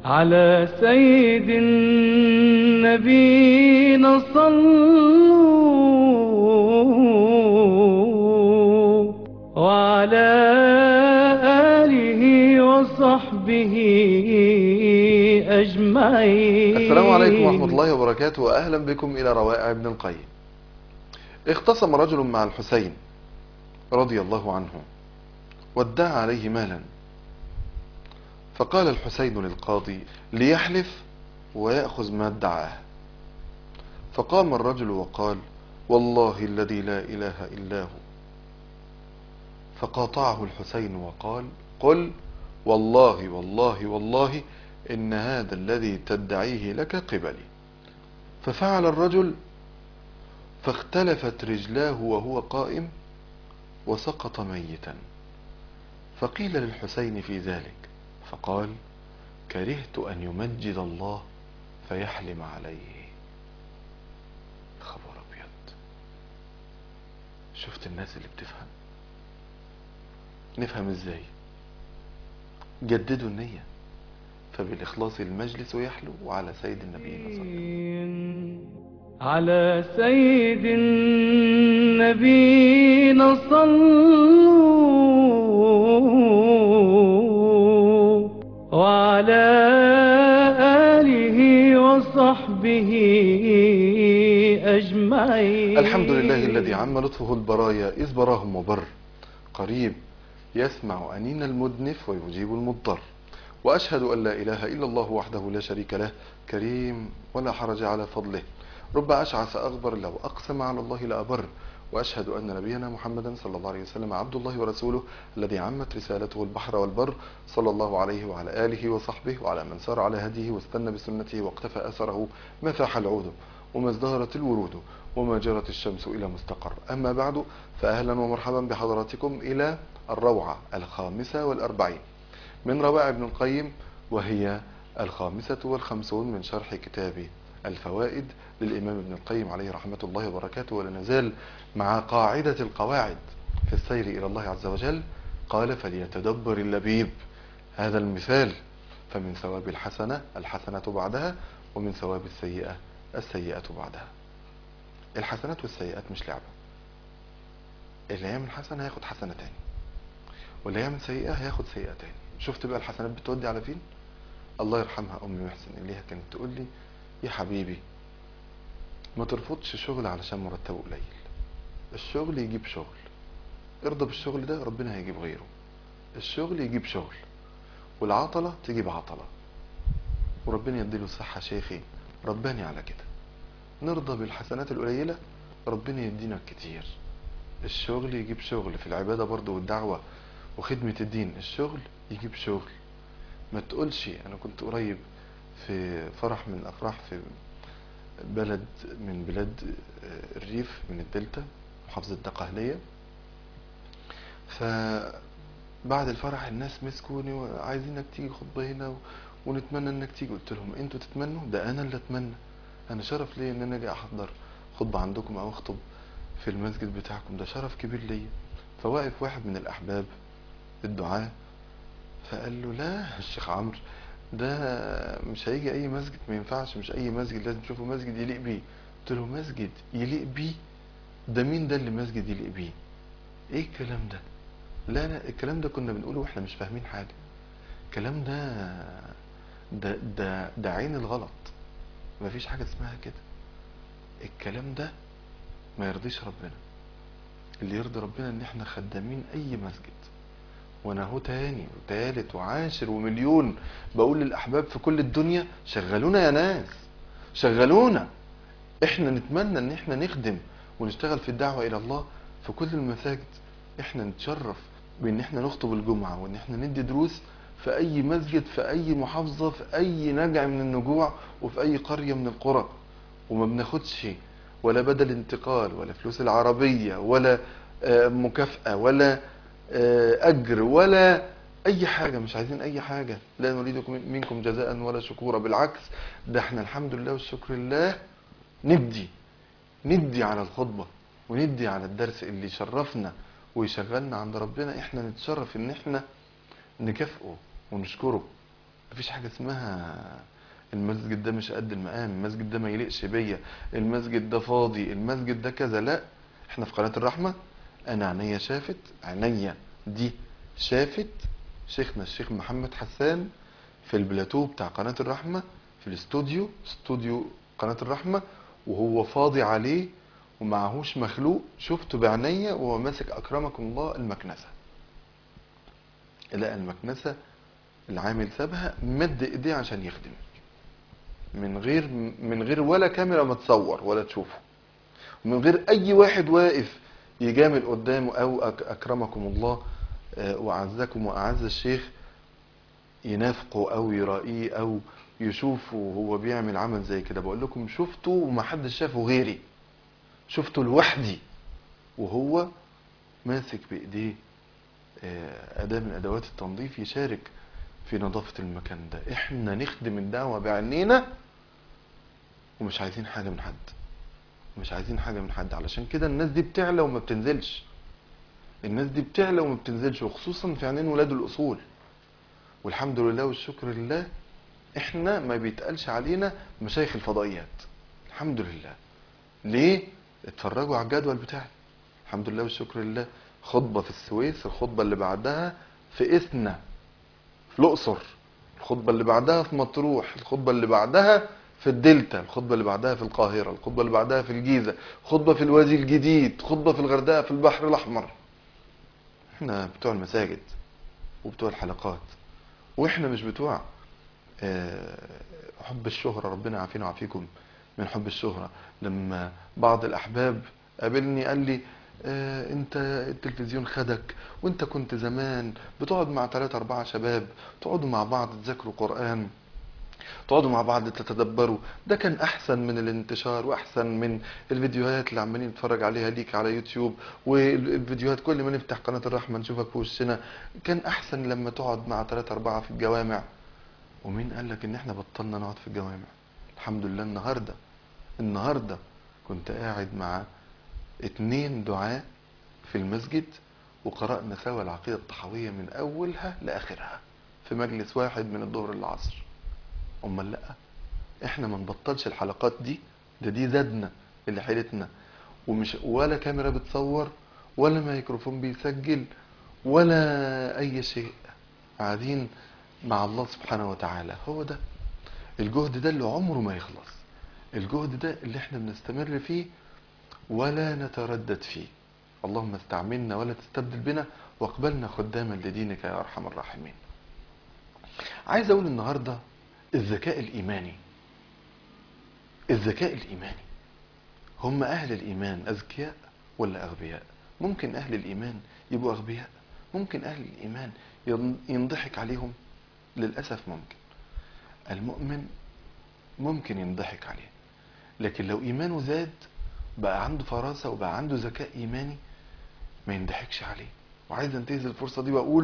على سيد النبينا صلوا وعلى آله وصحبه أجمعين السلام عليكم ورحمة الله وبركاته وأهلا بكم إلى روائع ابن القيم اختصم رجل مع الحسين رضي الله عنه وادعى عليه مالا فقال الحسين للقاضي ليحلف ويأخذ ما ادعاه فقام الرجل وقال والله الذي لا إله إلا هو فقاطعه الحسين وقال قل والله والله والله إن هذا الذي تدعيه لك قبلي ففعل الرجل فاختلفت رجلاه وهو قائم وسقط ميتا فقيل للحسين في ذلك فقال كرهت أن يمجد الله فيحلم عليه خبر أبيض شفت الناس اللي بتفهم نفهم ازاي جددوا النية فبالإخلاص المجلس يحلو وعلى سيد النبي صلى على سيد النبينا صلوا وعلى آله وصحبه أجمعين الحمد لله الذي عم لطفه البرايا إذ براهم وبر قريب يسمع أنين المدنف ويجيب المضطر وأشهد أن لا إله إلا الله وحده لا شريك له كريم ولا حرج على فضله رب أشعث أغبر لو أقسم على الله لأبر وأشهد أن نبينا محمدا صلى الله عليه وسلم عبد الله ورسوله الذي عمت رسالته البحر والبر صلى الله عليه وعلى آله وصحبه وعلى من سار على هديه واستنى بسنته واقتفى أثره ما فاح العود وما ازدهرت الورود وما جرت الشمس إلى مستقر أما بعد فأهلا ومرحبا بحضراتكم إلى الروعة الخامسة والأربعين من روائع ابن القيم وهي الخامسة والخمسون من شرح كتاب الفوائد للإمام ابن القيم عليه رحمة الله وبركاته ولا نزال مع قاعدة القواعد في السير إلى الله عز وجل قال فليتدبر اللبيب هذا المثال فمن ثواب الحسنة الحسنة بعدها ومن ثواب السيئة السيئة بعدها الحسنات والسيئات مش لعبة اللي يعمل حسنة هياخد حسنة تاني واللي يعمل سيئة هياخد سيئة تاني شفت بقى الحسنات بتودي على فين الله يرحمها أمي محسن إليها كانت تقول لي يا حبيبي ما ترفضش شغل علشان مرتبه قليل الشغل يجيب شغل ارضى بالشغل ده ربنا هيجيب غيره الشغل يجيب شغل والعطلة تجيب عطلة وربنا يديله الصحة شيخي رباني على كده نرضى بالحسنات القليلة ربنا يدينا كتير الشغل يجيب شغل في العبادة برضو والدعوة وخدمة الدين الشغل يجيب شغل ما تقولش انا كنت قريب في فرح من افراح في بلد من بلاد الريف من الدلتا محافظة دقهلية فبعد الفرح الناس مسكوني وعايزينك تيجي خطبة هنا ونتمنى انك تيجي قلت لهم انتوا تتمنوا ده انا اللي اتمنى انا شرف ليا ان انا اجي احضر خطبة عندكم او اخطب في المسجد بتاعكم ده شرف كبير ليا فواقف واحد من الاحباب الدعاء فقال له لا الشيخ عمرو ده مش هيجي اي مسجد ما ينفعش مش اي مسجد لازم تشوفه مسجد يليق بيه قلت له مسجد يليق بيه ده مين ده اللي مسجد يليق بيه ايه الكلام ده لا لا الكلام ده كنا بنقوله واحنا مش فاهمين حاجه الكلام ده ده ده ده عين الغلط مفيش حاجه اسمها كده الكلام ده ما يرضيش ربنا اللي يرضي ربنا ان احنا خدامين اي مسجد وانا هو تاني وتالت وعاشر ومليون بقول للاحباب في كل الدنيا شغلونا يا ناس شغلونا احنا نتمنى ان احنا نخدم ونشتغل في الدعوة الى الله في كل المساجد احنا نتشرف بان احنا نخطب الجمعة وان احنا ندي دروس في اي مسجد في اي محافظة في اي نجع من النجوع وفي اي قرية من القرى وما بناخدش ولا بدل انتقال ولا فلوس العربية ولا مكافأة ولا أجر ولا أي حاجة مش عايزين أي حاجة لا نريد منكم جزاء ولا شكورا بالعكس ده احنا الحمد لله والشكر لله ندي ندي على الخطبة وندي على الدرس اللي يشرفنا ويشغلنا عند ربنا احنا نتشرف ان احنا نكافئه ونشكره مفيش حاجة اسمها المسجد ده مش قد المقام المسجد ده ما يليقش بيا المسجد ده فاضي المسجد ده كذا لا احنا في قناة الرحمة انا عينيا شافت عينيا دي شافت شيخنا الشيخ محمد حسان في البلاتو بتاع قناة الرحمة في الاستوديو استوديو قناة الرحمة وهو فاضي عليه ومعهوش مخلوق شفته بعينيا وهو ماسك اكرمكم الله المكنسة لقى المكنسة العامل سابها مد ايديه عشان يخدم من غير من غير ولا كاميرا ما تصور ولا تشوفه ومن غير اي واحد واقف يجامل قدامه او أك- اكرمكم الله آه، واعزكم واعز الشيخ ينافقه او يرائيه او يشوفه وهو بيعمل عمل زي كده بقول لكم شفته ومحدش شافه غيري شفته لوحدي وهو ماسك بايديه آه، اداه من ادوات التنظيف يشارك في نظافة المكان ده احنا نخدم الدعوة بعينينا ومش عايزين حاجة من حد مش عايزين حاجة من حد علشان كده الناس دي بتعلى وما بتنزلش الناس دي بتعلى وما بتنزلش وخصوصا في عينين ولاد الأصول والحمد لله والشكر لله احنا ما بيتقالش علينا مشايخ الفضائيات الحمد لله ليه اتفرجوا على الجدول بتاعي الحمد لله والشكر لله خطبة في السويس الخطبة اللي بعدها في إسنا في الأقصر الخطبة اللي بعدها في مطروح الخطبة اللي بعدها في الدلتا الخطبة اللي بعدها في القاهرة الخطبة اللي بعدها في الجيزة خطبة في الوادي الجديد خطبة في الغردقة في البحر الأحمر احنا بتوع المساجد وبتوع الحلقات واحنا مش بتوع آه، حب الشهرة ربنا يعافينا ويعافيكم من حب الشهرة لما بعض الأحباب قابلني قال لي آه، انت التلفزيون خدك وانت كنت زمان بتقعد مع ثلاثة أربعة شباب تقعدوا مع بعض تذاكروا قرآن تقعدوا مع بعض تتدبروا ده كان أحسن من الانتشار وأحسن من الفيديوهات اللي عمالين نتفرج عليها ليك على يوتيوب والفيديوهات كل ما نفتح قناة الرحمة نشوفك في وشنا كان أحسن لما تقعد مع ثلاثة أربعة في الجوامع ومين قال لك إن إحنا بطلنا نقعد في الجوامع الحمد لله النهاردة النهاردة كنت قاعد مع اتنين دعاة في المسجد وقرأنا سوا العقيدة الطحاوية من أولها لآخرها في مجلس واحد من الظهر للعصر أمال لأ إحنا ما نبطلش الحلقات دي ده دي زادنا اللي حيلتنا ومش ولا كاميرا بتصور ولا ميكروفون بيسجل ولا أي شيء قاعدين مع الله سبحانه وتعالى هو ده الجهد ده اللي عمره ما يخلص الجهد ده اللي احنا بنستمر فيه ولا نتردد فيه اللهم استعملنا ولا تستبدل بنا واقبلنا خداما لدينك يا ارحم الراحمين عايز اقول النهارده الذكاء الايماني الذكاء الايماني هم اهل الايمان اذكياء ولا اغبياء ممكن اهل الايمان يبقوا اغبياء ممكن اهل الايمان ين- ينضحك عليهم للاسف ممكن المؤمن ممكن ينضحك عليه لكن لو ايمانه زاد بقى عنده فراسة وبقى عنده ذكاء إيماني ما يندحكش عليه وعايز انتهز الفرصة دي وأقول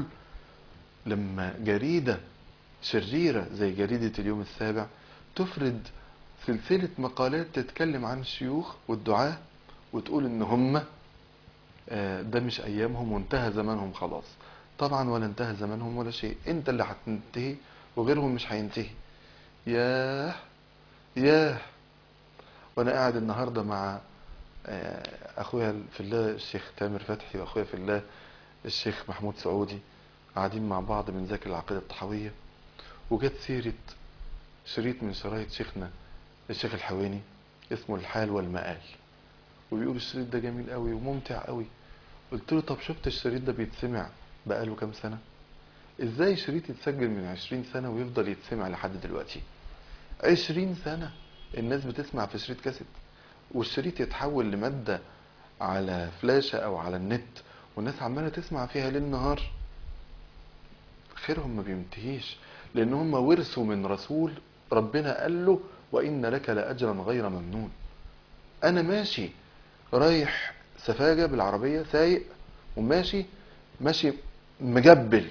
لما جريدة شريرة زي جريدة اليوم السابع تفرد سلسلة مقالات تتكلم عن الشيوخ والدعاة وتقول إن هم آه، ده مش أيامهم وانتهى زمانهم خلاص طبعا ولا انتهى زمانهم ولا شيء انت اللي هتنتهي وغيرهم مش هينتهي ياه ياه وانا قاعد النهارده مع آه، اخويا في الله الشيخ تامر فتحي واخويا في الله الشيخ محمود سعودي قاعدين مع بعض بنذاكر العقيده الطحاويه وجت سيره شريط من شرايط شيخنا الشيخ الحويني اسمه الحال والمآل وبيقول الشريط ده جميل قوي وممتع قوي قلت له طب شفت الشريط ده بيتسمع بقاله كام سنه ازاي شريط يتسجل من عشرين سنه ويفضل يتسمع لحد دلوقتي عشرين سنة الناس بتسمع في شريط كاسيت والشريط يتحول لمادة على فلاشة أو على النت والناس عمالة تسمع فيها ليل نهار خيرهم ما بينتهيش لأن هم ورثوا من رسول ربنا قال له وإن لك لأجرا غير ممنون أنا ماشي رايح سفاجة بالعربية سايق وماشي ماشي مجبل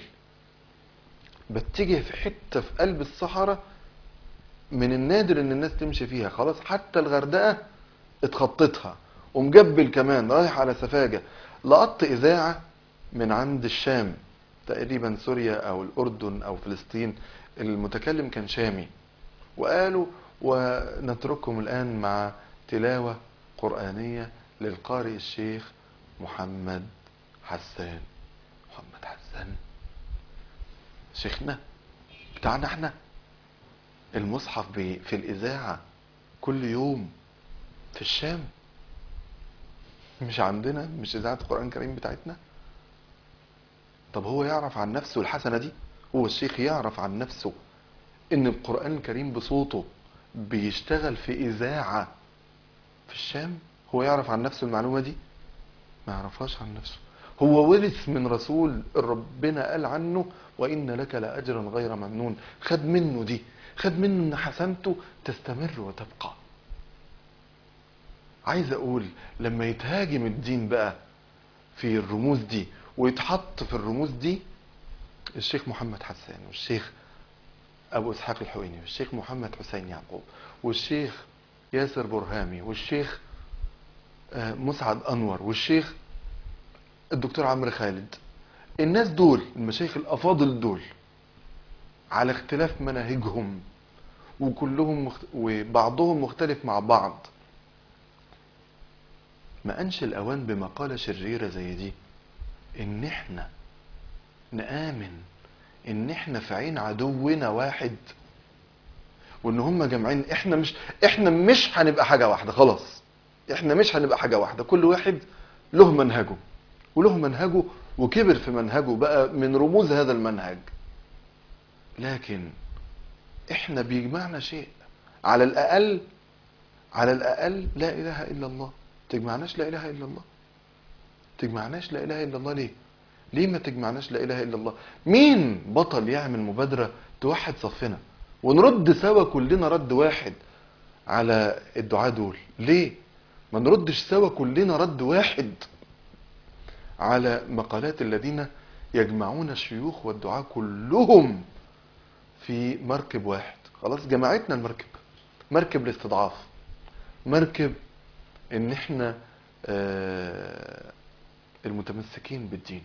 بتجه في حتة في قلب الصحراء من النادر ان الناس تمشي فيها خلاص حتى الغردقه اتخطتها ومجبل كمان رايح على سفاجه لقطت اذاعه من عند الشام تقريبا سوريا او الاردن او فلسطين المتكلم كان شامي وقالوا ونترككم الآن مع تلاوة قرآنية للقارئ الشيخ محمد حسان محمد حسان شيخنا بتاعنا احنا المصحف بي- في الإذاعة كل يوم في الشام مش عندنا مش إذاعة القرآن الكريم بتاعتنا طب هو يعرف عن نفسه الحسنة دي هو الشيخ يعرف عن نفسه ان القرآن الكريم بصوته بيشتغل في إذاعة في الشام هو يعرف عن نفسه المعلومة دي ما يعرفهاش عن نفسه هو ورث من رسول ربنا قال عنه وإن لك لأجرا غير ممنون خد منه دي خد منه ان حسنته تستمر وتبقى عايز اقول لما يتهاجم الدين بقى في الرموز دي ويتحط في الرموز دي الشيخ محمد حسان والشيخ ابو اسحاق الحويني والشيخ محمد حسين يعقوب والشيخ ياسر برهامي والشيخ آه، مسعد انور والشيخ الدكتور عمرو خالد الناس دول المشايخ الافاضل دول على اختلاف مناهجهم وكلهم مخت... وبعضهم مختلف مع بعض ما أنش الأوان بمقالة شريرة زي دي إن إحنا نآمن إن إحنا في عين عدونا واحد وإن هم جمعين إحنا مش إحنا مش هنبقى حاجة واحدة خلاص إحنا مش هنبقى حاجة واحدة كل واحد له منهجه وله منهجه وكبر في منهجه بقى من رموز هذا المنهج لكن احنا بيجمعنا شيء على الاقل على الاقل لا اله الا الله تجمعناش لا اله الا الله تجمعناش لا اله الا الله ليه ليه ما تجمعناش لا اله الا الله مين بطل يعمل مبادرة توحد صفنا ونرد سوا كلنا رد واحد على الدعاء دول ليه ما نردش سوا كلنا رد واحد على مقالات الذين يجمعون الشيوخ والدعاء كلهم في مركب واحد خلاص جماعتنا المركب مركب الاستضعاف مركب ان احنا آه، المتمسكين بالدين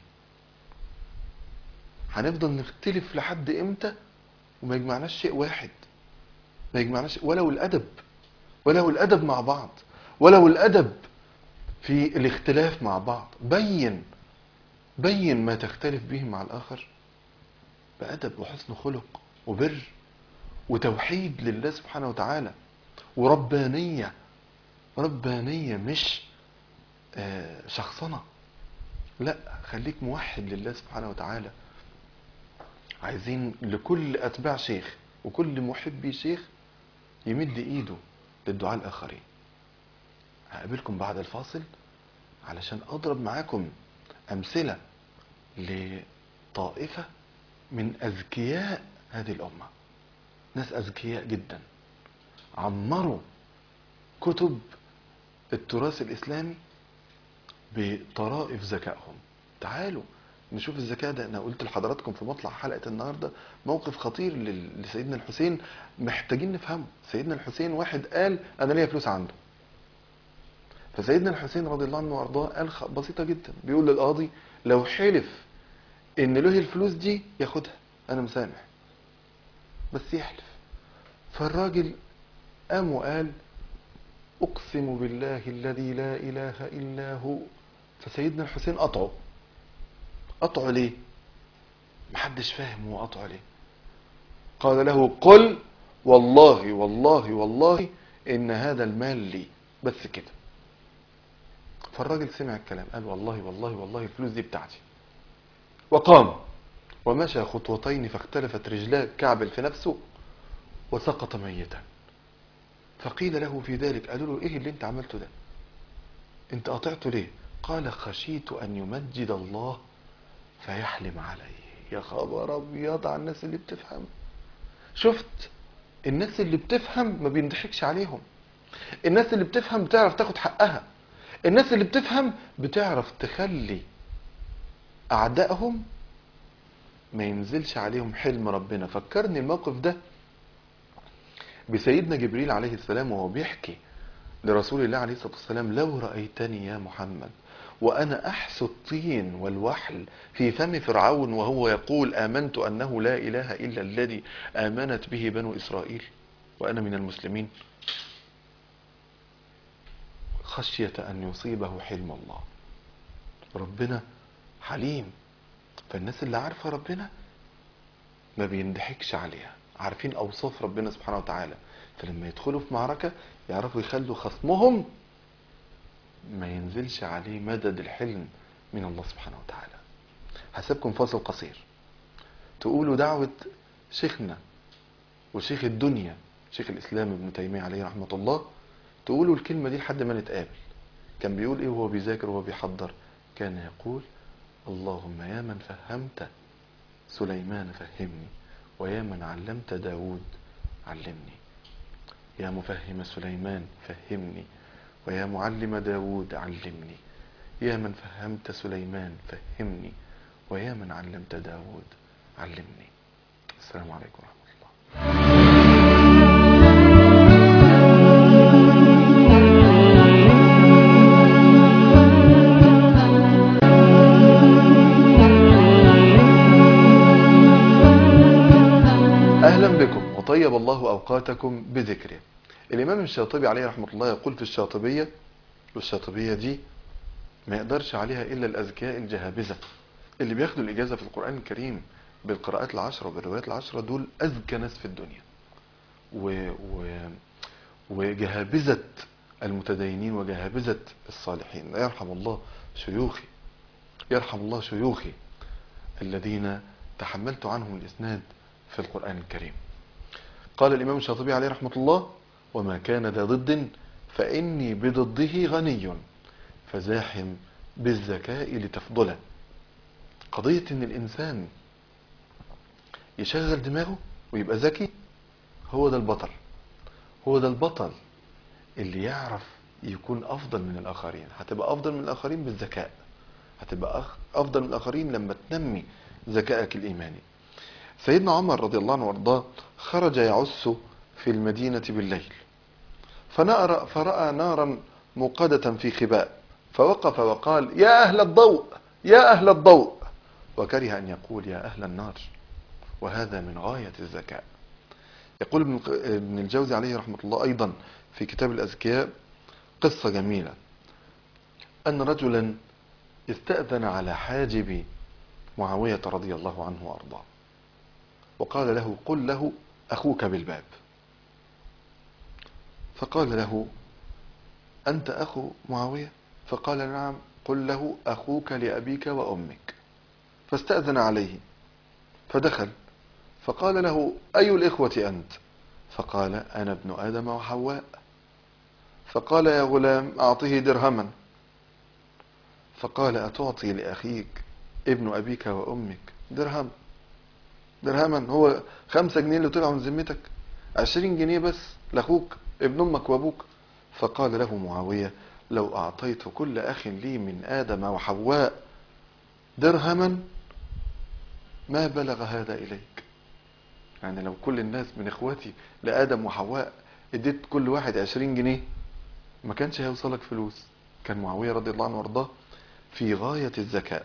هنفضل نختلف لحد امتى وما يجمعناش شيء واحد ما يجمعناش ولو الادب ولو الادب مع بعض ولو الادب في الاختلاف مع بعض بين بين ما تختلف به مع الاخر بأدب وحسن خلق وبر وتوحيد لله سبحانه وتعالى وربانية ربانية مش آه، شخصنة لا خليك موحد لله سبحانه وتعالى عايزين لكل أتباع شيخ وكل محبي شيخ يمد إيده للدعاء الآخرين هقابلكم بعد الفاصل علشان أضرب معاكم أمثلة لطائفة من أذكياء هذه الأمة ناس أذكياء جدا عمروا كتب التراث الإسلامي بطرائف ذكائهم تعالوا نشوف الذكاء ده انا قلت لحضراتكم في مطلع حلقه النهارده موقف خطير لل- لسيدنا الحسين محتاجين نفهمه سيدنا الحسين واحد قال انا ليا فلوس عنده فسيدنا الحسين رضي الله عنه وارضاه قال خ- بسيطه جدا بيقول للقاضي لو حلف ان له الفلوس دي ياخدها انا مسامح بس يحلف فالراجل قام وقال اقسم بالله الذي لا اله الا هو فسيدنا الحسين قطعه قطعه ليه محدش فاهم هو قطعه ليه قال له قل والله والله والله ان هذا المال لي بس كده فالراجل سمع الكلام قال والله والله والله الفلوس دي بتاعتي وقام ومشى خطوتين فاختلفت رجلاه كعبل في نفسه وسقط ميتا فقيل له في ذلك قالوا له ايه اللي انت عملته ده انت قطعته ليه قال خشيت ان يمجد الله فيحلم عليه يا خبر ابيض على الناس اللي بتفهم شفت الناس اللي بتفهم ما بينضحكش عليهم الناس اللي بتفهم بتعرف تاخد حقها الناس اللي بتفهم بتعرف تخلي اعدائهم ما ينزلش عليهم حلم ربنا فكرني الموقف ده بسيدنا جبريل عليه السلام وهو بيحكي لرسول الله عليه الصلاة والسلام لو رأيتني يا محمد وأنا أحسو الطين والوحل في فم فرعون وهو يقول آمنت أنه لا إله إلا الذي آمنت به بنو إسرائيل وأنا من المسلمين خشية أن يصيبه حلم الله ربنا حليم فالناس اللي عارفة ربنا ما بيندحكش عليها عارفين أوصاف ربنا سبحانه وتعالى فلما يدخلوا في معركة يعرفوا يخلوا خصمهم ما ينزلش عليه مدد الحلم من الله سبحانه وتعالى هسيبكم فاصل قصير تقولوا دعوة شيخنا وشيخ الدنيا شيخ الإسلام ابن تيمية عليه رحمة الله تقولوا الكلمة دي لحد ما نتقابل كان بيقول ايه وهو بيذاكر وهو بيحضر كان يقول اللهم يا من فهمت سليمان فهمني ويا من علمت داود علمني يا مفهم سليمان فهمني ويا معلم داود علمني يا من فهمت سليمان فهمني ويا من علمت داود علمني السلام عليكم ورحمة الله أهلا بكم وطيب الله أوقاتكم بذكره الإمام الشاطبي عليه رحمة الله يقول في الشاطبية والشاطبية دي ما يقدرش عليها إلا الأذكياء الجهابذة اللي بياخدوا الإجازة في القرآن الكريم بالقراءات العشرة وبالروايات العشرة دول أذكى ناس في الدنيا و... و... وجهابذة المتدينين وجهابذة الصالحين يرحم الله شيوخي يرحم الله شيوخي الذين تحملت عنهم الإسناد في القرآن الكريم قال الإمام الشاطبي عليه رحمة الله وما كان ذا ضد فإني بضده غني فزاحم بالذكاء لتفضله قضية ان الانسان يشغل دماغه ويبقى ذكي هو ده البطل هو ده البطل اللي يعرف يكون افضل من الاخرين هتبقى افضل من الاخرين بالذكاء هتبقى أخ- افضل من الاخرين لما تنمي ذكائك الايماني سيدنا عمر رضي الله عنه وارضاه خرج يعس في المدينة بالليل فنأر فرأى نارا موقدة في خباء فوقف وقال يا أهل الضوء يا أهل الضوء وكره أن يقول يا أهل النار وهذا من غاية الذكاء يقول ابن الق- ابن الجوزي عليه رحمة الله أيضا في كتاب الأذكياء قصة جميلة أن رجلا استأذن على حاجب معاوية رضي الله عنه وأرضاه وقال له قل له أخوك بالباب فقال له أنت أخو معاوية فقال نعم قل له أخوك لأبيك وأمك فاستأذن عليه فدخل فقال له أي الإخوة أنت فقال أنا ابن آدم وحواء فقال يا غلام أعطه درهما فقال أتعطي لأخيك ابن أبيك وأمك درهم درهما هو خمسة جنيه اللي طلعوا من ذمتك عشرين جنيه بس لأخوك ابن أمك وأبوك فقال له معاوية لو أعطيت كل أخ لي من آدم وحواء درهما ما بلغ هذا إليك يعني لو كل الناس من إخواتي لآدم وحواء اديت كل واحد عشرين جنيه ما كانش هيوصلك فلوس كان معاوية رضي الله عنه وارضاه في غاية الذكاء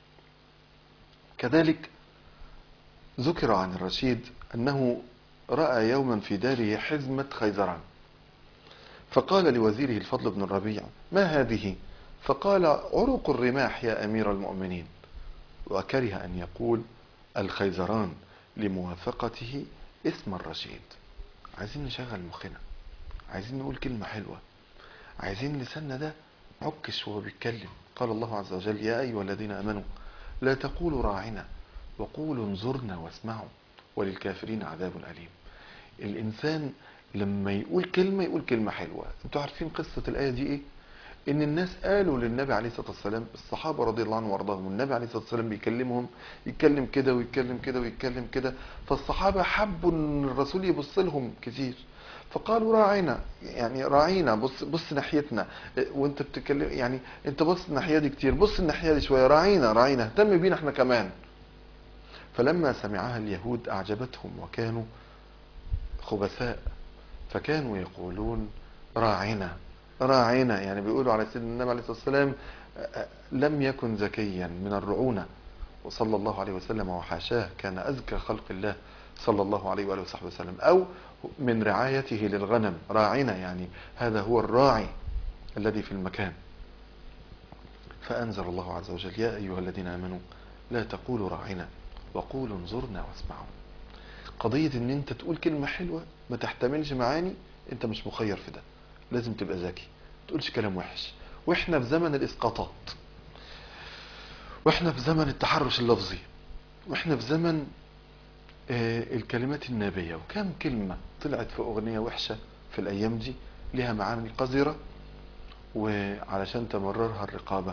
كذلك ذكر عن الرشيد أنه رأى يوما في داره حزمة خيزران فقال لوزيره الفضل بن الربيع ما هذه فقال عروق الرماح يا أمير المؤمنين وكره أن يقول الخيزران لموافقته اسم الرشيد عايزين نشغل مخنا عايزين نقول كلمة حلوة عايزين لساننا ده عكش وهو بيتكلم قال الله عز وجل يا أيها الذين آمنوا لا تقولوا راعنا وقولوا انظرنا واسمعوا وللكافرين عذاب أليم الإنسان لما يقول كلمة يقول كلمة حلوة انتوا عارفين قصة الآية دي ايه ان الناس قالوا للنبي عليه الصلاة والسلام الصحابة رضي الله عنهم وارضاهم والنبي عليه الصلاة والسلام بيكلمهم يتكلم كده ويتكلم كده ويتكلم كده فالصحابة حبوا ان الرسول يبص لهم كتير فقالوا راعينا يعني راعينا بص بص ناحيتنا وانت بتتكلم يعني انت بص الناحيه دي كتير بص الناحيه دي شويه راعينا راعينا اهتم بينا احنا كمان فلما سمعها اليهود اعجبتهم وكانوا خبثاء فكانوا يقولون راعنا راعنا يعني بيقولوا على سيدنا النبي عليه الصلاه والسلام آه، لم يكن زكيا من الرعونة وصلى الله عليه وسلم وحاشاه كان أزكى خلق الله صلى الله عليه وآله وصحبه وسلم أو من رعايته للغنم راعنا يعني هذا هو الراعي الذي في المكان فأنزل الله عز وجل يا أيها الذين آمنوا لا تقولوا راعنا وقولوا انظرنا واسمعوا قضية ان انت تقول كلمة حلوة ما تحتملش معاني انت مش مخير في ده لازم تبقى ذكي ما تقولش كلام وحش واحنا في زمن الاسقاطات واحنا في زمن التحرش اللفظي واحنا في زمن آه، الكلمات النابية وكم كلمة طلعت في أغنية وحشة في الأيام دي لها معاني قذرة وعلشان تمررها الرقابة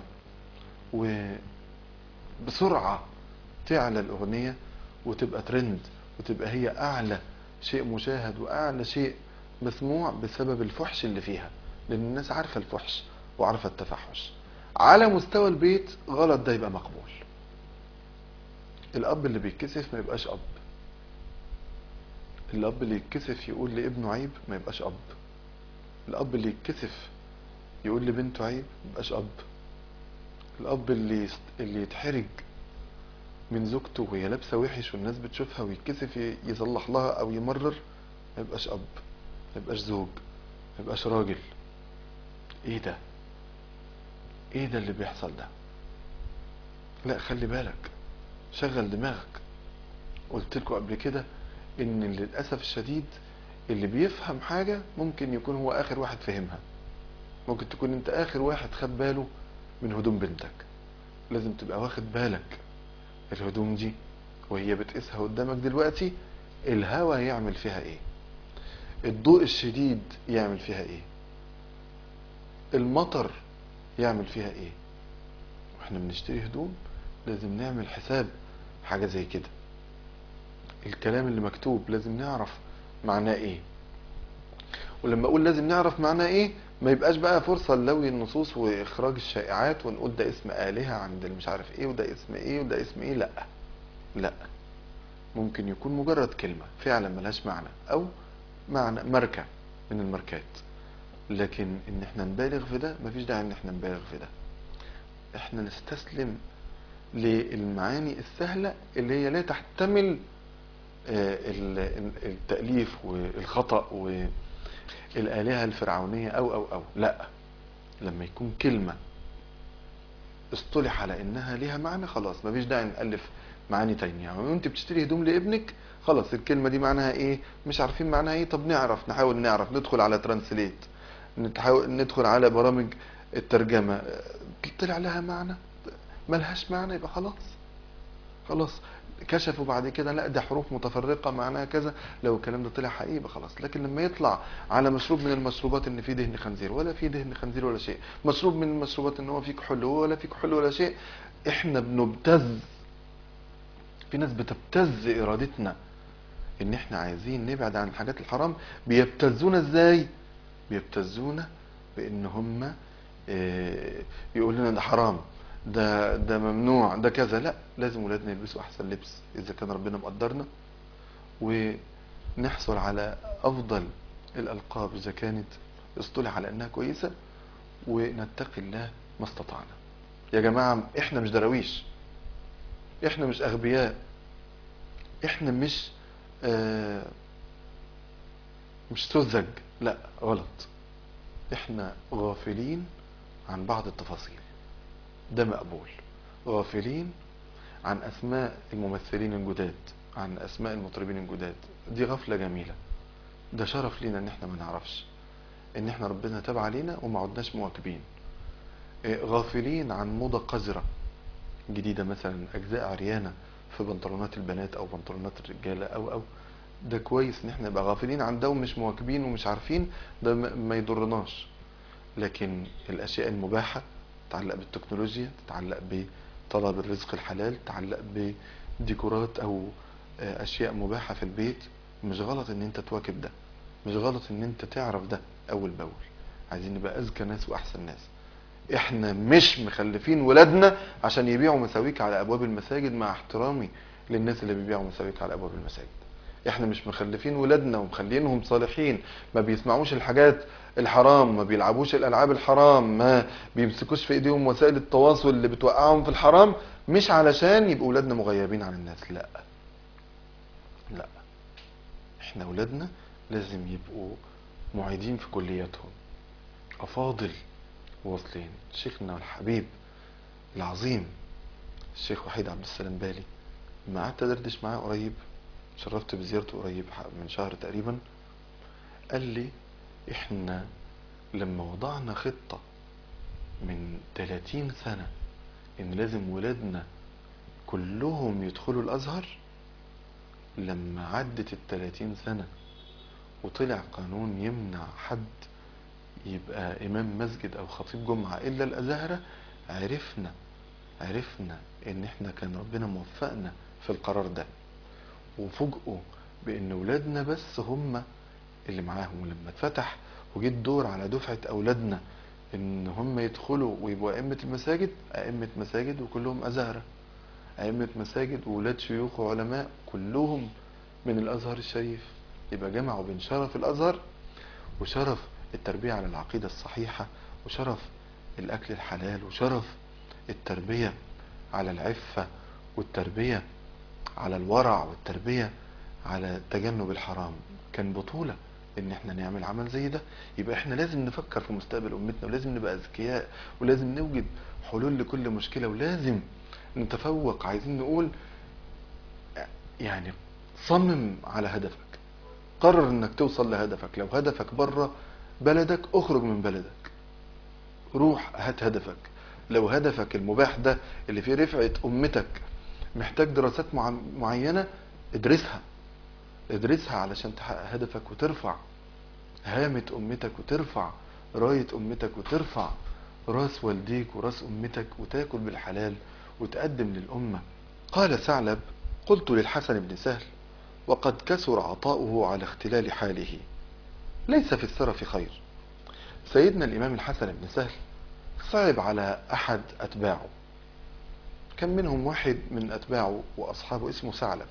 وبسرعة تعلى الأغنية وتبقى ترند وتبقى هي أعلى شيء مشاهد وأعلى شيء مسموع بسبب الفحش اللي فيها لأن الناس عارفة الفحش وعارفة التفحش على مستوى البيت غلط ده يبقى مقبول الأب اللي بيتكسف ما يبقاش أب الأب اللي يتكسف يقول لابنه عيب ما يبقاش أب الأب اللي يتكسف يقول لبنته عيب ما يبقاش أب الأب اللي يست... اللي يتحرج من زوجته وهي لابسة وحش والناس بتشوفها ويتكسف ي- يصلح لها أو يمرر ما يبقاش أب ما يبقاش زوج ما يبقاش راجل إيه ده؟ إيه ده اللي بيحصل ده؟ لا خلي بالك شغل دماغك قلت لكم قبل كده ان للاسف الشديد اللي بيفهم حاجة ممكن يكون هو اخر واحد فهمها ممكن تكون انت اخر واحد خد باله من هدوم بنتك لازم تبقى واخد بالك الهدوم دي وهي بتقيسها قدامك دلوقتي الهوا يعمل فيها ايه الضوء الشديد يعمل فيها ايه المطر يعمل فيها ايه واحنا بنشتري هدوم لازم نعمل حساب حاجة زي كده الكلام اللي مكتوب لازم نعرف معناه ايه ولما اقول لازم نعرف معناه ايه ما يبقاش بقى فرصة للوي النصوص واخراج الشائعات ونقول ده اسم آلهة عند المش عارف ايه وده اسم ايه وده اسم ايه لا لا ممكن يكون مجرد كلمة فعلا ملهاش معنى او معنى ماركة من الماركات لكن ان احنا نبالغ في ده مفيش داعي ان احنا نبالغ في ده احنا نستسلم للمعاني السهلة اللي هي لا تحتمل آه، ال- التأليف والخطأ والآلهة الفرعونية أو أو أو لا لما يكون كلمة اصطلح على إنها ليها معنى خلاص مفيش داعي نألف معاني تانية يعني وانت بتشتري هدوم لابنك خلاص الكلمة دي معناها ايه مش عارفين معناها ايه طب نعرف نحاول نعرف ندخل على ترانسليت نتحاول ندخل على برامج الترجمة آه، طلع لها معنى ملهاش معنى يبقى خلاص خلاص كشفوا بعد كده لا ده حروف متفرقة معناها كذا لو الكلام ده طلع حقيقي يبقى خلاص لكن لما يطلع على مشروب من المشروبات ان فيه دهن خنزير ولا فيه دهن خنزير ولا شيء مشروب من المشروبات ان هو فيه كحول ولا فيه كحول ولا شيء احنا بنبتز في ناس بتبتز ارادتنا ان احنا عايزين نبعد عن الحاجات الحرام بيبتزونا ازاي بيبتزونا بان هم آه، يقول لنا ده حرام ده ده ممنوع ده كذا لا لازم ولادنا يلبسوا احسن لبس اذا كان ربنا مقدرنا ونحصل على افضل الالقاب اذا كانت اصطلح على انها كويسه ونتقي الله ما استطعنا يا جماعه احنا مش دراويش احنا مش اغبياء احنا مش آه مش سذج لا غلط احنا غافلين عن بعض التفاصيل ده مقبول غافلين عن اسماء الممثلين الجداد عن اسماء المطربين الجداد دي غفلة جميلة ده شرف لينا ان احنا ما نعرفش ان احنا ربنا تاب علينا وما عدناش مواكبين إيه، غافلين عن موضة قذرة جديدة مثلا اجزاء عريانة في بنطلونات البنات او بنطلونات الرجالة او او ده كويس ان احنا نبقى غافلين عن ده ومش مواكبين ومش عارفين ده ما ما يضرناش لكن الاشياء المباحة تتعلق بالتكنولوجيا تتعلق بطلب الرزق الحلال تتعلق بديكورات او آه، اشياء مباحة في البيت مش غلط ان انت تواكب ده مش غلط ان انت تعرف ده اول باول عايزين نبقى اذكى ناس واحسن ناس احنا مش مخلفين ولادنا عشان يبيعوا مساويك على ابواب المساجد مع احترامي للناس اللي بيبيعوا مساويك على ابواب المساجد احنا مش مخلفين ولادنا ومخلينهم صالحين ما بيسمعوش الحاجات الحرام ما بيلعبوش الالعاب الحرام ما بيمسكوش في ايديهم وسائل التواصل اللي بتوقعهم في الحرام مش علشان يبقوا ولادنا مغيبين عن الناس لا لا احنا ولادنا لازم يبقوا معيدين في كلياتهم افاضل واصلين شيخنا الحبيب العظيم الشيخ وحيد عبد السلام بالي لما قعدت ادردش معاه قريب شرفت بزيارته قريب من شهر تقريبا قال لي احنا لما وضعنا خطة من 30 سنة ان لازم ولادنا كلهم يدخلوا الازهر لما عدت ال 30 سنة وطلع قانون يمنع حد يبقى امام مسجد او خطيب جمعة الا الازهرة عرفنا عرفنا ان احنا كان ربنا موفقنا في القرار ده وفوجئوا بان ولادنا بس هم اللي معاهم ولما اتفتح وجه الدور على دفعة اولادنا ان هم يدخلوا ويبقوا ائمة المساجد ائمة مساجد وكلهم ازهرة ائمة مساجد وولاد شيوخ وعلماء كلهم من الازهر الشريف يبقى جمعوا بين شرف الازهر وشرف التربية على العقيدة الصحيحة وشرف الاكل الحلال وشرف التربية على العفة والتربية على الورع والتربية على تجنب الحرام كان بطولة ان احنا نعمل عمل زي ده يبقى احنا لازم نفكر في مستقبل امتنا ولازم نبقى اذكياء ولازم نوجد حلول لكل مشكلة ولازم نتفوق عايزين نقول يعني صمم على هدفك قرر انك توصل لهدفك لو هدفك بره بلدك اخرج من بلدك روح هات هدفك لو هدفك المباح ده اللي فيه رفعة امتك محتاج دراسات مع- معينة ادرسها ادرسها علشان تحقق هدفك وترفع هامة امتك وترفع راية امتك وترفع راس والديك وراس امتك وتاكل بالحلال وتقدم للامة قال ثعلب قلت للحسن بن سهل وقد كسر عطاؤه على اختلال حاله ليس في السرف خير سيدنا الامام الحسن بن سهل صعب على احد اتباعه كان منهم واحد من اتباعه واصحابه اسمه ثعلب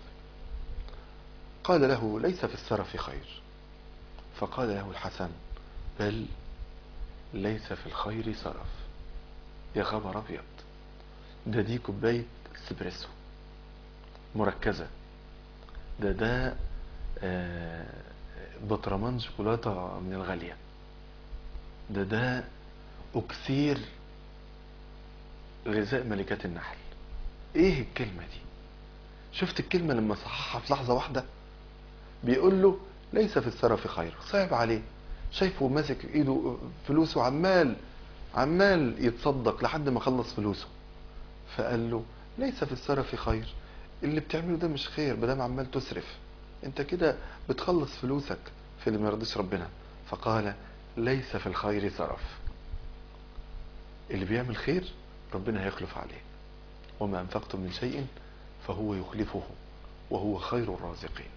قال له ليس في السرف خير فقال له الحسن بل ليس في الخير سرف يا خبر ابيض ده دي كوبايه اسبريسو مركزه ده ده آه، بطرمان شوكولاته من الغاليه ده ده اكسير غذاء ملكات النحل ايه الكلمه دي شفت الكلمه لما صححها في لحظه واحده بيقول له ليس في السرف خير صعب عليه شايفه ماسك ايده فلوسه عمال عمال يتصدق لحد ما خلص فلوسه فقال له ليس في السرف خير اللي بتعمله ده مش خير بدل عمال تسرف انت كده بتخلص فلوسك في اللي ما يرضيش ربنا فقال ليس في الخير سرف اللي بيعمل خير ربنا هيخلف عليه وما انفقتم من شيء فهو يخلفه وهو خير الرازقين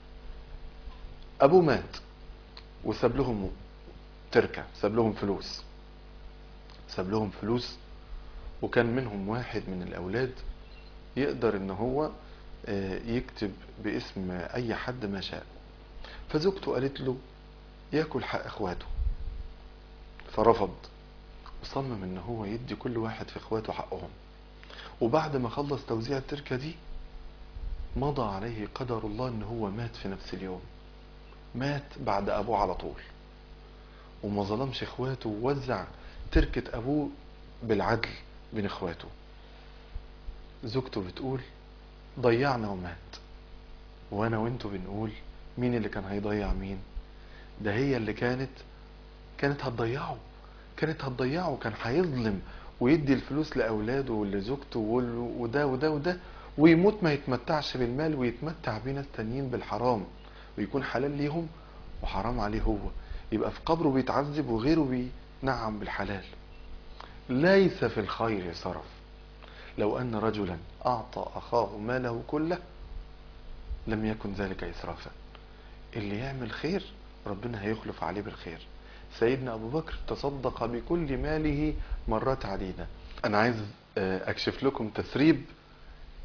ابوه مات وساب لهم تركة ساب لهم فلوس ساب لهم فلوس وكان منهم واحد من الاولاد يقدر ان هو آه، يكتب باسم اي حد ما شاء فزوجته قالت له ياكل حق اخواته فرفض وصمم ان هو يدي كل واحد في اخواته حقهم وبعد ما خلص توزيع التركة دي مضى عليه قدر الله ان هو مات في نفس اليوم مات بعد ابوه على طول وما ظلمش اخواته ووزع تركة ابوه بالعدل بين اخواته زوجته بتقول ضيعنا ومات وانا وانتوا بنقول مين اللي كان هيضيع مين ده هي اللي كانت كانت هتضيعه كانت هتضيعه كان هيظلم ويدي الفلوس لاولاده ولزوجته وال- وده وده وده ويموت ما يتمتعش بالمال ويتمتع بيه ناس تانيين بالحرام ويكون حلال ليهم وحرام عليه هو يبقى في قبره بيتعذب وغيره بينعم بالحلال ليس في الخير سرف لو أن رجلا أعطى أخاه ماله كله لم يكن ذلك إسرافا اللي يعمل خير ربنا هيخلف عليه بالخير سيدنا أبو بكر تصدق بكل ماله مرات عديدة أنا عايز آه، أكشف لكم تسريب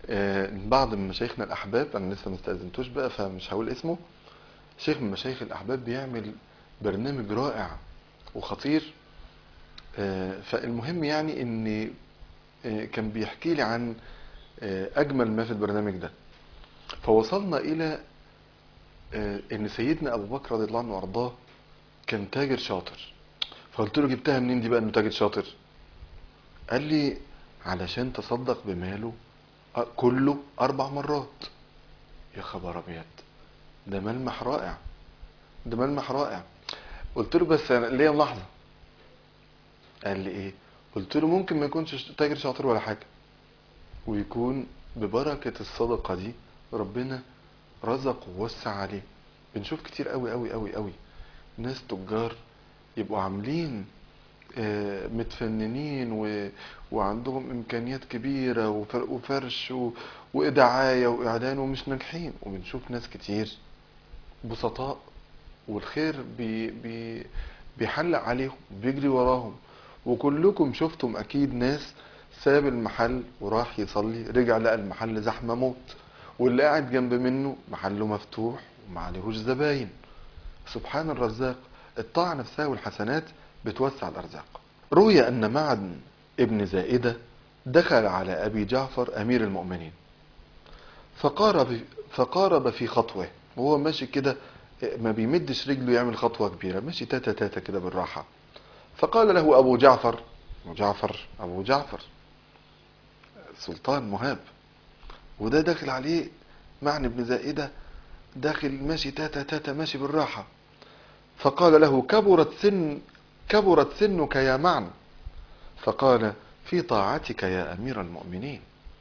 آه، بعض من مشايخنا الأحباب أنا لسه ما استأذنتوش بقى فمش هقول اسمه شيخ من مشايخ الأحباب بيعمل برنامج رائع وخطير آه، فالمهم يعني إن آه، كان بيحكي لي عن آه، أجمل ما في البرنامج ده فوصلنا إلى آه، إن سيدنا أبو بكر رضي الله عنه وأرضاه كان تاجر شاطر فقلت له جبتها منين دي بقى إنه تاجر شاطر قال لي علشان تصدق بماله آه، كله أربع مرات يا خبر أبيض ده ملمح رائع ده ملمح رائع قلت له بس أنا ليا ملاحظة قال لي ايه قلت له ممكن ما يكونش تاجر شاطر ولا حاجة ويكون ببركة الصدقة دي ربنا رزق ووسع عليه بنشوف كتير قوي قوي قوي قوي ناس تجار يبقوا عاملين آه، متفننين و... وعندهم امكانيات كبيره وفر... وفرش و... ودعايه واعلان ومش ناجحين وبنشوف ناس كتير بسطاء والخير بي... بي... بيحلق عليهم بيجري وراهم وكلكم شفتم اكيد ناس ساب المحل وراح يصلي رجع لقى المحل زحمه موت واللي قاعد جنب منه محله مفتوح وما عليهوش زباين سبحان الرزاق الطاعة نفسها والحسنات بتوسع الأرزاق روي أن معد ابن زائدة دخل على أبي جعفر أمير المؤمنين فقارب, فقارب في خطوة وهو ماشي كده ما بيمدش رجله يعمل خطوة كبيرة ماشي تاتا تاتا كده بالراحة فقال له أبو جعفر أبو جعفر أبو جعفر سلطان مهاب وده داخل عليه معنى ابن زائدة داخل ماشي تاتا تاتا ماشي بالراحة فقال له كبرت سن كبرت سنك يا معن فقال في طاعتك يا أمير المؤمنين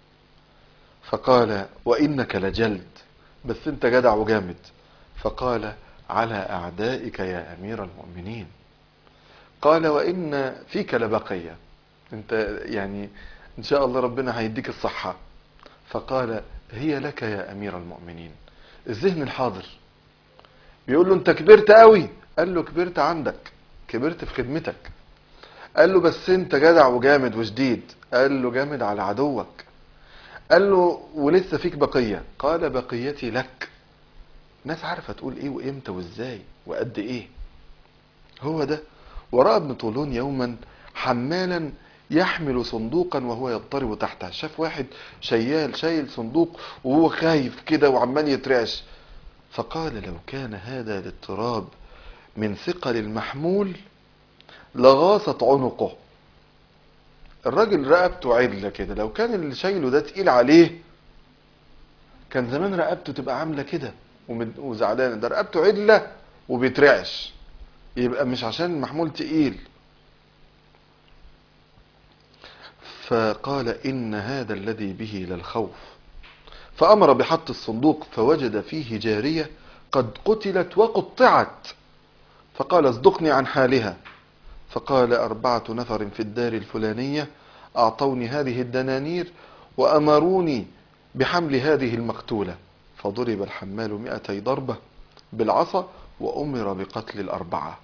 فقال وإنك لجلد بس انت جدع وجامد فقال على أعدائك يا أمير المؤمنين قال وإن فيك لبقية انت يعني إن شاء الله ربنا هيديك الصحة فقال هي لك يا أمير المؤمنين الذهن الحاضر بيقول له انت كبرت قوي قال له كبرت عندك كبرت في خدمتك قال له بس انت جدع وجامد وشديد قال له جامد على عدوك قال له ولسه فيك بقية قال بقيتي لك ناس عارفة تقول ايه وامتى وازاي وقد ايه هو ده ورأى ابن طولون يوما حمالا يحمل صندوقا وهو يضطرب تحته شاف واحد شيال شايل صندوق وهو خايف كده وعمال يترعش فقال لو كان هذا الاضطراب من ثقل المحمول لغاصت عنقه الراجل رقبته عدله كده لو كان اللي شايله ده تقيل عليه كان زمان رقبته تبقى عامله كده ومد- وزعلانه ده رقبته عدله وبيترعش يبقى مش عشان المحمول تقيل فقال إن هذا الذي به للخوف فأمر بحط الصندوق فوجد فيه جارية قد قتلت وقطعت فقال اصدقني عن حالها فقال أربعة نفر في الدار الفلانية أعطوني هذه الدنانير وأمروني بحمل هذه المقتولة فضرب الحمال مئتي ضربة بالعصا وأمر بقتل الأربعة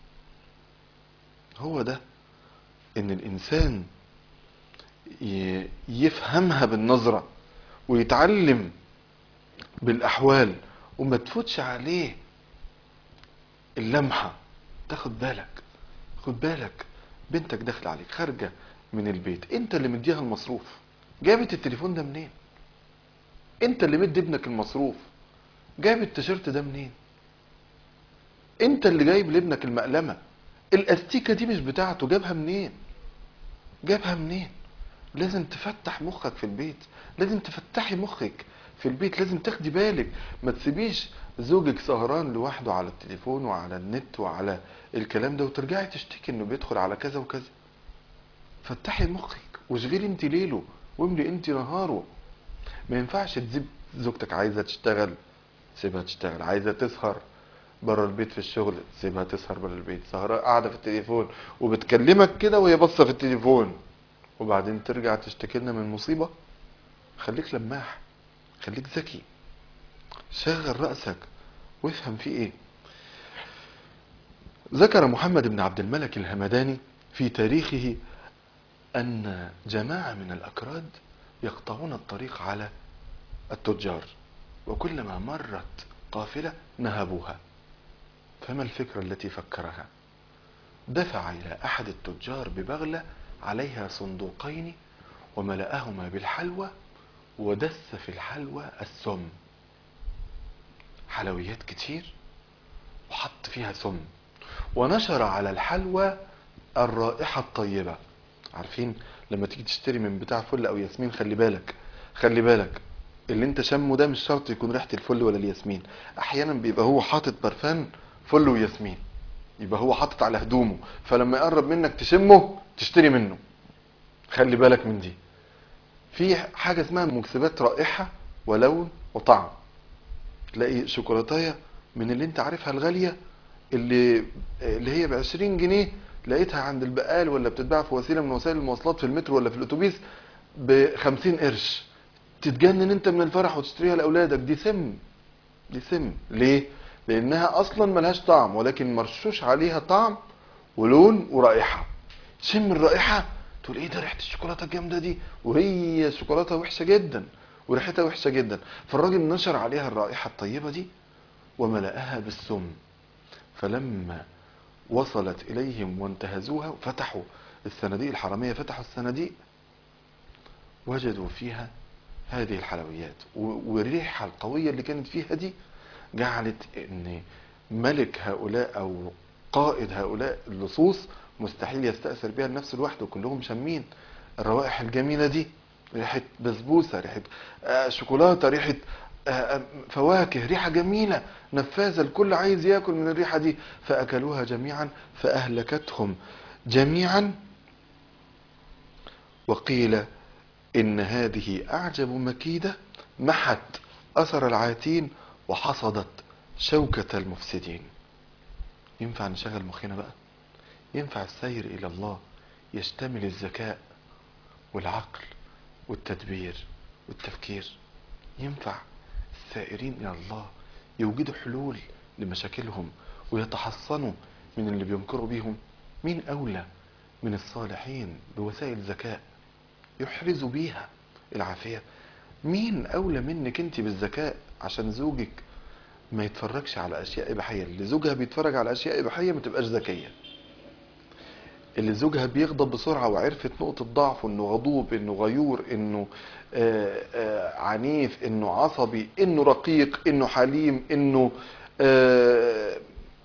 هو ده إن الإنسان ي- يفهمها بالنظرة ويتعلم بالأحوال وما تفوتش عليه اللمحة تاخد بالك خد بالك بنتك داخل عليك خارجة من البيت انت اللي مديها المصروف جابت التليفون ده منين انت اللي مدي ابنك المصروف جايب التيشيرت ده منين انت اللي جايب لابنك المقلمة الاستيكة دي مش بتاعته جابها منين جابها منين لازم تفتح مخك في البيت لازم تفتحي مخك في البيت لازم تاخدي بالك ما تسيبيش زوجك سهران لوحده على التليفون وعلى النت وعلى الكلام ده وترجعي تشتكي انه بيدخل على كذا وكذا فتحي مخك واشغلي انت ليله واملي انت نهاره ما ينفعش تسيب زوجتك عايزه تشتغل سيبها تشتغل عايزه تسهر بره البيت في الشغل سيبها تسهر بره البيت سهرة قاعده في التليفون وبتكلمك كده وهي باصه في التليفون وبعدين ترجع تشتكي لنا من مصيبه خليك لماح خليك ذكي شغل رأسك وافهم في ايه ذكر محمد بن عبد الملك الهمداني في تاريخه أن جماعة من الأكراد يقطعون الطريق على التجار وكلما مرت قافلة نهبوها فما الفكرة التي فكرها دفع إلى أحد التجار ببغلة عليها صندوقين وملأهما بالحلوى ودس في الحلوى السم حلويات كتير وحط فيها سم ونشر على الحلوى الرائحة الطيبة عارفين لما تيجي تشتري من بتاع فل او ياسمين خلي بالك خلي بالك اللي انت شمه ده مش شرط يكون ريحة الفل ولا الياسمين احيانا بيبقى هو حاطط برفان فل وياسمين يبقى هو حاطط على هدومه فلما يقرب منك تشمه تشتري منه خلي بالك من دي في حاجة اسمها مكسبات رائحة ولون وطعم تلاقي شوكولاتايه من اللي انت عارفها الغالية اللي اللي هي ب 20 جنيه لقيتها عند البقال ولا بتتباع في وسيله من وسائل المواصلات في المترو ولا في الاتوبيس ب 50 قرش تتجنن انت من الفرح وتشتريها لاولادك دي سم دي سم ليه لانها اصلا ملهاش طعم ولكن مرشوش عليها طعم ولون ورائحه شم الرائحه تقول ايه ده ريحه الشوكولاته الجامده دي وهي شوكولاته وحشه جدا وريحتها وحشه جدا فالراجل نشر عليها الرائحه الطيبه دي وملأها بالسم فلما وصلت إليهم وانتهزوها فتحوا الصناديق الحرامية فتحوا الصناديق وجدوا فيها هذه الحلويات و- والريحة القوية اللي كانت فيها دي جعلت ان ملك هؤلاء او قائد هؤلاء اللصوص مستحيل يستأثر بها لنفسه لوحده كلهم شامين الروائح الجميلة دي ريحة بسبوسة ريحة آه، شوكولاتة ريحة آه، آه، فواكه ريحة جميلة نفاذة الكل عايز ياكل من الريحة دي فأكلوها جميعا فأهلكتهم جميعا وقيل إن هذه أعجب مكيدة محت أثر العاتين وحصدت شوكة المفسدين ينفع نشغل مخنا بقى ينفع السير إلى الله يشتمل الذكاء والعقل والتدبير والتفكير ينفع السائرين إلى الله يوجدوا حلول لمشاكلهم ويتحصنوا من اللي بينكروا بيهم مين أولى من الصالحين بوسائل ذكاء يحرزوا بيها العافية مين أولى منك أنت بالذكاء عشان زوجك ما يتفرجش على أشياء إباحية اللي زوجها بيتفرج على أشياء إباحية ما تبقاش ذكية اللي زوجها بيغضب بسرعة وعرفت نقطة ضعفه انه غضوب انه غيور انه آه، آه، عنيف انه عصبي انه رقيق انه حليم انه آه،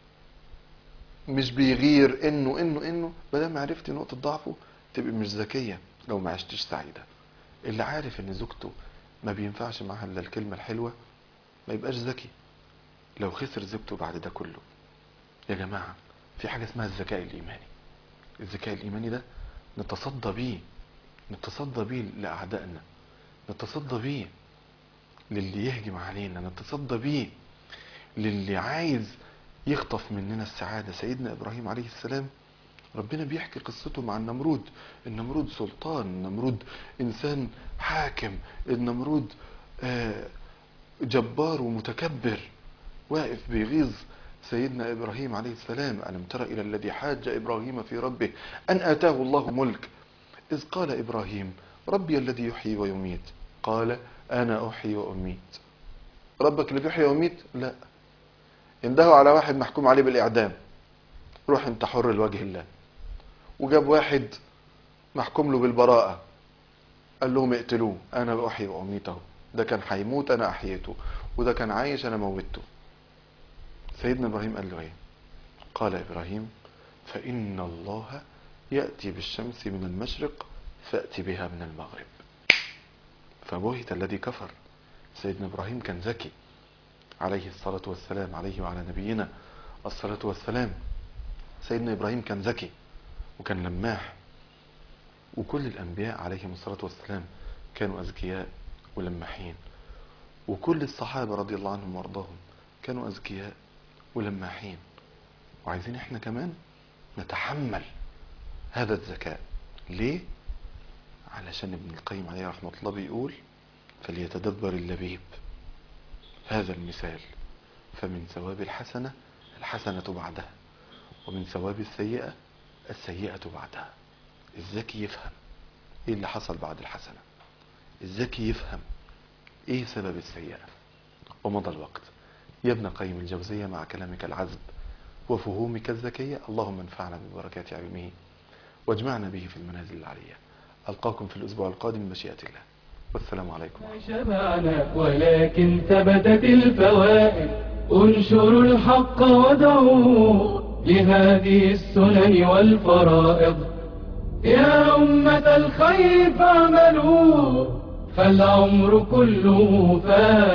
مش بيغير انه انه انه بدل ما عرفتي نقطة ضعفه تبقي مش ذكية لو ما عشتش سعيدة اللي عارف ان زوجته ما بينفعش معاها الا الكلمة الحلوة ما يبقاش ذكي لو خسر زوجته بعد ده كله يا جماعة في حاجة اسمها الذكاء الإيماني الذكاء الإيماني ده نتصدى بيه نتصدى بيه لأعدائنا نتصدى بيه للي يهجم علينا نتصدى بيه للي عايز يخطف مننا السعادة سيدنا إبراهيم عليه السلام ربنا بيحكي قصته مع النمرود النمرود سلطان النمرود إنسان حاكم النمرود آه، جبار ومتكبر واقف بيغيظ سيدنا إبراهيم عليه السلام ألم تر إلى الذي حاج إبراهيم في ربه أن آتاه الله ملك إذ قال إبراهيم ربي الذي يحيي ويميت قال أنا أحيي وأميت ربك اللي بيحيي ويميت لا اندهوا على واحد محكوم عليه بالإعدام روح انت حر لوجه الله وجاب واحد محكوم له بالبراءة قال لهم اقتلوه انا بأحيي وأميته ده كان هيموت انا احييته وده كان عايش انا موتته سيدنا ابراهيم قال له ايه قال ابراهيم فان الله ياتي بالشمس من المشرق فات بها من المغرب فبهت الذي كفر سيدنا ابراهيم كان ذكي عليه الصلاه والسلام عليه وعلى نبينا الصلاه والسلام سيدنا ابراهيم كان ذكي وكان لماح وكل الانبياء عليهم الصلاه والسلام كانوا اذكياء ولماحين وكل الصحابه رضي الله عنهم وارضاهم كانوا اذكياء ولماحين وعايزين احنا كمان نتحمل هذا الذكاء ليه علشان ابن القيم عليه رحمه الله بيقول فليتدبر اللبيب هذا المثال فمن ثواب الحسنه الحسنه بعدها ومن ثواب السيئه السيئه بعدها الذكي يفهم ايه اللي حصل بعد الحسنه الذكي يفهم ايه سبب السيئة ومضى الوقت يا ابن قيم الجوزية مع كلامك العذب وفهومك الذكية اللهم انفعنا ببركات علمه واجمعنا به في المنازل العلية ألقاكم في الأسبوع القادم بمشيئة الله والسلام عليكم شبعنا ولكن ثبتت الفوائد انشروا الحق ودعوا لهذه السنن والفرائض يا أمة الخير فاعملوا فالعمر كله فائد